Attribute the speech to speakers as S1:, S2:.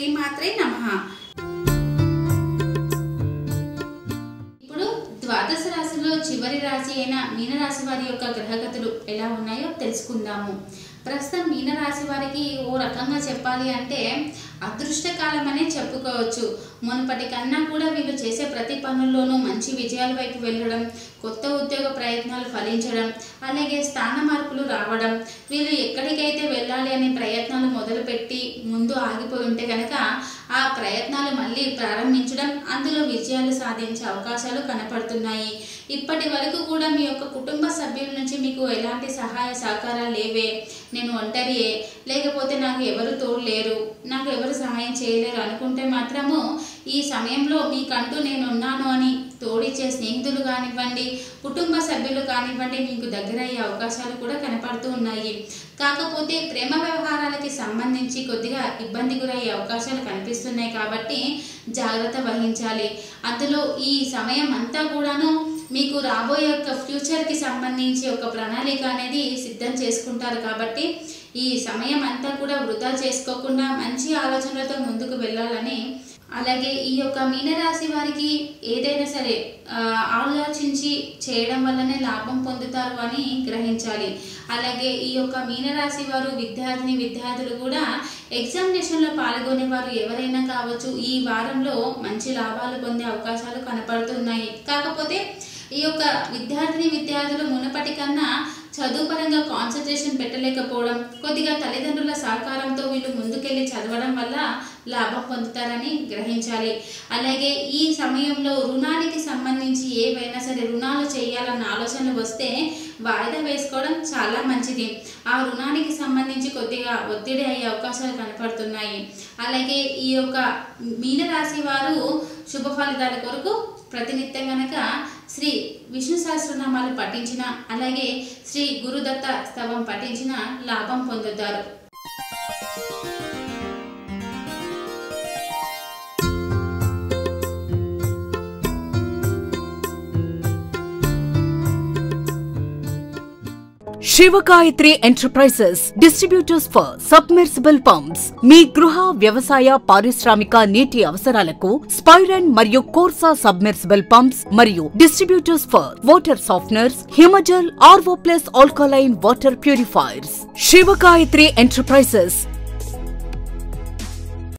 S1: శ్రీమాత్రే నమః ఇప్పుడు ద్వాదశ రాశిలో చివరి రాశి అయిన మీనరాశి వారి యొక్క గ్రహగతులు ఎలా ఉన్నాయో తెలుసుకుందాము ప్రస్తుతం మీనరాశి వారికి ఓ రకంగా చెప్పాలి అంటే అదృష్టకాలం అనే చెప్పుకోవచ్చు మునుపటి కన్నా కూడా వీళ్ళు చేసే ప్రతి పనుల్లోనూ మంచి విజయాల వైపు వెళ్ళడం కొత్త ఉద్యోగ ప్రయత్నాలు ఫలించడం అలాగే స్థాన మార్పులు రావడం వీళ్ళు ఎక్కడికైతే వెళ్ళాలి అనే ప్రయత్నాలు మొదలుపెట్టి ముందు ఆగిపోయి ఉంటే కనుక ఆ ప్రయత్నాలు మళ్ళీ ప్రారంభించడం అందులో విజయాలు సాధించే అవకాశాలు కనపడుతున్నాయి ఇప్పటి వరకు కూడా మీ యొక్క కుటుంబ సభ్యుల నుంచి మీకు ఎలాంటి సహాయ సహకారాలు లేవే నేను ఒంటరియే లేకపోతే నాకు ఎవరు తోడు లేరు నాకు ఎవరు సహాయం చేయలేరు అనుకుంటే మాత్రము ఈ సమయంలో మీకంటూ నేను ఉన్నాను అని తోడిచ్చే స్నేహితులు కానివ్వండి కుటుంబ సభ్యులు కానివ్వండి మీకు దగ్గరయ్యే అవకాశాలు కూడా కనపడుతూ ఉన్నాయి కాకపోతే ప్రేమ వ్యవహారాలకి సంబంధించి కొద్దిగా ఇబ్బంది గురయ్యే అవకాశాలు కనిపిస్తున్నాయి కాబట్టి జాగ్రత్త వహించాలి అందులో ఈ సమయం అంతా కూడాను మీకు రాబోయే యొక్క ఫ్యూచర్కి సంబంధించి ఒక ప్రణాళిక అనేది సిద్ధం చేసుకుంటారు కాబట్టి ఈ సమయం అంతా కూడా వృధా చేసుకోకుండా మంచి ఆలోచనలతో ముందుకు వెళ్ళాలని అలాగే ఈ యొక్క మీనరాశి వారికి ఏదైనా సరే ఆ, ఆలోచించి చేయడం వల్లనే లాభం పొందుతారు అని గ్రహించాలి అలాగే ఈ యొక్క మీనరాశి వారు విద్యార్థిని విద్యార్థులు కూడా ఎగ్జామినేషన్లో పాల్గొనే వారు ఎవరైనా కావచ్చు ఈ వారంలో మంచి లాభాలు పొందే అవకాశాలు కనపడుతున్నాయి కాకపోతే ఈ యొక్క విద్యార్థిని విద్యార్థులు మునుపటి కన్నా చదువు పరంగా కాన్సన్ట్రేషన్ పెట్టలేకపోవడం కొద్దిగా తల్లిదండ్రుల సహకారంతో వీళ్ళు ముందుకెళ్ళి చదవడం వల్ల లాభం పొందుతారని గ్రహించాలి అలాగే ఈ సమయంలో రుణానికి సంబంధించి ఏవైనా సరే రుణాలు చేయాలన్న ఆలోచనలు వస్తే వాయిదా వేసుకోవడం చాలా మంచిది ఆ రుణానికి సంబంధించి కొద్దిగా ఒత్తిడి అయ్యే అవకాశాలు కనపడుతున్నాయి అలాగే ఈ యొక్క మీనరాశి వారు శుభ ఫలితాల కొరకు ప్రతినిత్యం గనక శ్రీ విష్ణు సహస్రనామాలు పఠించిన అలాగే శ్రీ గురుదత్త స్తవం పఠించిన లాభం పొందుతారు
S2: Sivagayathri enterprises distributors for submersible pumps మీ గృహ వ్యవసాయ పారిశ్రామిక నీటి అవసరాలకు స్పైరన్ మరియు కోర్సా సబ్మెర్సిబుల్ పంప్స్ మరియు distributors for water softeners Himajal RO plus alkaline water purifiers Sivagayathri enterprises